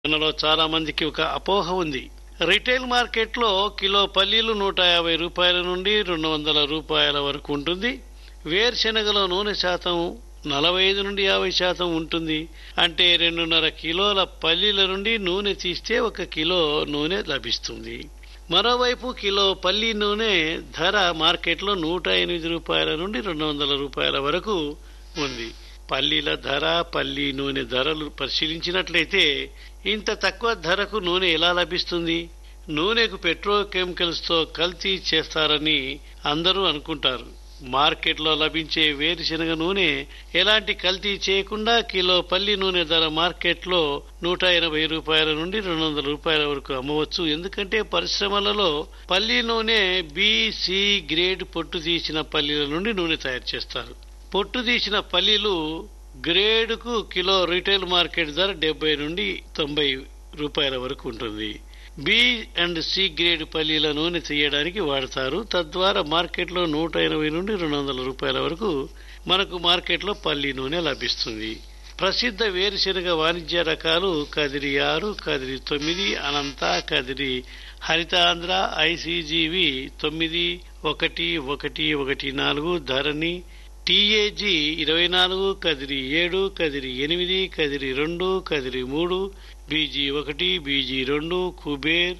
మనలో చాలా మందికి ఒక అపోహ ఉంది రిటైల్ మార్కెట్లో కిలో పల్లీలు నూట యాభై రూపాయల నుండి రెండు వందల రూపాయల వరకు ఉంటుంది వేరుశెనగలో నూనె శాతం నలభై ఐదు నుండి యాభై శాతం ఉంటుంది అంటే రెండున్నర కిలోల పల్లీల నుండి నూనె తీస్తే ఒక కిలో నూనె లభిస్తుంది మరోవైపు కిలో పల్లి నూనె ధర మార్కెట్లో నూట ఎనిమిది రూపాయల నుండి రెండు వందల రూపాయల వరకు ఉంది పల్లీల ధర పల్లి నూనె ధరలు పరిశీలించినట్లయితే ఇంత తక్కువ ధరకు నూనె ఎలా లభిస్తుంది నూనెకు పెట్రోకెమికల్స్ తో కల్తీ చేస్తారని అందరూ అనుకుంటారు మార్కెట్లో లభించే వేరుశనగ నూనె ఎలాంటి కల్తీ చేయకుండా కిలో పల్లి నూనె ధర మార్కెట్లో నూట ఎనభై రూపాయల నుండి రెండు వందల రూపాయల వరకు అమ్మవచ్చు ఎందుకంటే పరిశ్రమలలో పల్లి నూనె బి సి గ్రేడ్ పొట్టు తీసిన పల్లీల నుండి నూనె తయారు చేస్తారు పొట్టు తీసిన పల్లీలు గ్రేడ్కు కిలో రీటైల్ మార్కెట్ ధర డెబ్బై నుండి తొంభై రూపాయల వరకు ఉంటుంది బి అండ్ సి గ్రేడ్ పల్లీల నూనె తీయడానికి వాడతారు తద్వారా మార్కెట్లో నూట ఎనభై నుండి రెండు వందల రూపాయల వరకు మనకు మార్కెట్లో పల్లి నూనె లభిస్తుంది ప్రసిద్ధ వేరుశెనగ వాణిజ్య రకాలు కదిరి ఆరు కదిరి తొమ్మిది అనంత కదిరి హరితాంధ్ర ఐసీజీవి తొమ్మిది ఒకటి ఒకటి ఒకటి నాలుగు ధరణి టీఏజీ ఇరవై నాలుగు కదిరి ఏడు కదిరి ఎనిమిది కదిరి రెండు కదిరి మూడు బీజీ ఒకటి బీజీ రెండు కుబేర్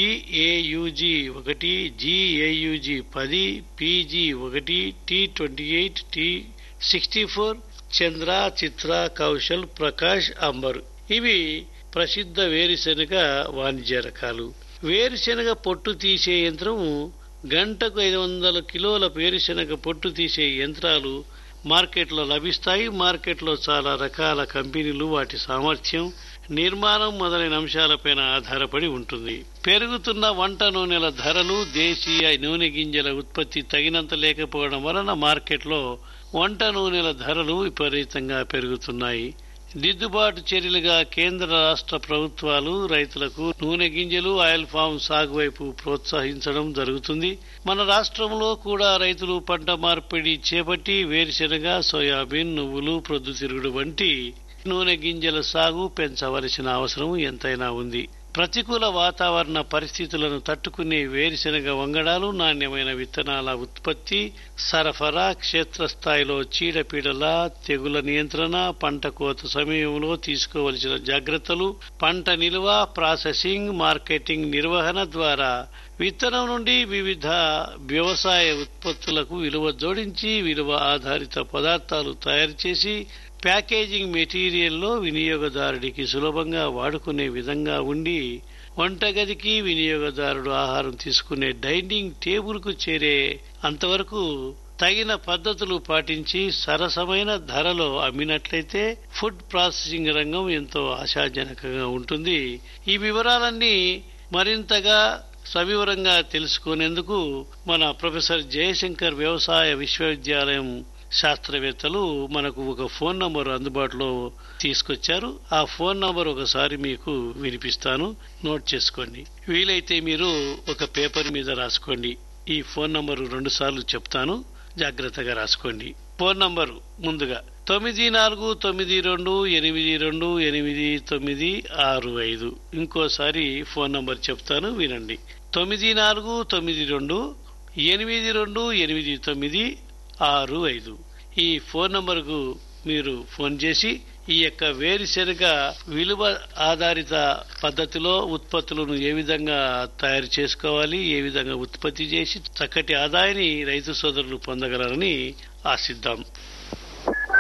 జిఏయుజీ ఒకటి జిఏయుజీ పది పీజీ ఒకటి T twenty eight T sixty four Chandra Chitra Kaushal Prakash Amber ఇవి ప్రసిద్ధ వేరుశెనగ వాణిజ్య రకాలు వేరుశెనగ పొట్టు తీసే యంత్రం గంటకు ఐదు వందల కిలోల వేరుశెనగ పొట్టు తీసే యంత్రాలు మార్కెట్లో లభిస్తాయి మార్కెట్లో చాలా రకాల కంపెనీలు వాటి సామర్థ్యం నిర్మాణం మొదలైన అంశాలపైన ఆధారపడి ఉంటుంది పెరుగుతున్న వంట నూనెల ధరలు దేశీయ నూనె గింజల ఉత్పత్తి తగినంత లేకపోవడం వలన మార్కెట్లో వంట నూనెల ధరలు విపరీతంగా పెరుగుతున్నాయి దిద్దుబాటు చర్యలుగా కేంద్ర రాష్ట్ర ప్రభుత్వాలు రైతులకు నూనె గింజలు ఆయిల్ ఫామ్ సాగు వైపు ప్రోత్సహించడం జరుగుతుంది మన రాష్ట్రంలో కూడా రైతులు పంట మార్పిడి చేపట్టి వేరుశెనగ సోయాబీన్ నువ్వులు ప్రొద్దుతిరుగుడు వంటి నూనె గింజల సాగు పెంచవలసిన అవసరం ఎంతైనా ఉంది ప్రతికూల వాతావరణ పరిస్థితులను తట్టుకునే వేరుశెనగ వంగడాలు నాణ్యమైన విత్తనాల ఉత్పత్తి సరఫరా క్షేత్రస్థాయిలో చీడపీడల తెగుల నియంత్రణ పంట కోత సమయంలో తీసుకోవలసిన జాగ్రత్తలు పంట నిల్వ ప్రాసెసింగ్ మార్కెటింగ్ నిర్వహణ ద్వారా విత్తనం నుండి వివిధ వ్యవసాయ ఉత్పత్తులకు విలువ జోడించి విలువ ఆధారిత పదార్థాలు తయారు చేసి ప్యాకేజింగ్ మెటీరియల్లో వినియోగదారుడికి సులభంగా వాడుకునే విధంగా ఉండి వంటగదికి వినియోగదారుడు ఆహారం తీసుకునే డైనింగ్ టేబుల్కు చేరే అంతవరకు తగిన పద్ధతులు పాటించి సరసమైన ధరలో అమ్మినట్లయితే ఫుడ్ ప్రాసెసింగ్ రంగం ఎంతో ఆశాజనకంగా ఉంటుంది ఈ వివరాలన్నీ మరింతగా సవివరంగా తెలుసుకునేందుకు మన ప్రొఫెసర్ జయశంకర్ వ్యవసాయ విశ్వవిద్యాలయం శాస్త్రవేత్తలు మనకు ఒక ఫోన్ నంబర్ అందుబాటులో తీసుకొచ్చారు ఆ ఫోన్ నంబర్ ఒకసారి మీకు వినిపిస్తాను నోట్ చేసుకోండి వీలైతే మీరు ఒక పేపర్ మీద రాసుకోండి ఈ ఫోన్ నంబరు రెండు సార్లు చెప్తాను జాగ్రత్తగా రాసుకోండి ఫోన్ నంబరు ముందుగా తొమ్మిది నాలుగు తొమ్మిది రెండు ఎనిమిది రెండు ఎనిమిది తొమ్మిది ఆరు ఐదు ఇంకోసారి ఫోన్ నంబర్ చెప్తాను వినండి తొమ్మిది నాలుగు తొమ్మిది రెండు ఎనిమిది రెండు ఎనిమిది తొమ్మిది ఆరు ఐదు ఈ ఫోన్ నంబర్కు మీరు ఫోన్ చేసి ఈ యొక్క వేరుశెనగ విలువ ఆధారిత పద్ధతిలో ఉత్పత్తులను ఏ విధంగా తయారు చేసుకోవాలి ఏ విధంగా ఉత్పత్తి చేసి చక్కటి ఆదాయాన్ని రైతు సోదరులు పొందగలరని ఆశిద్దాం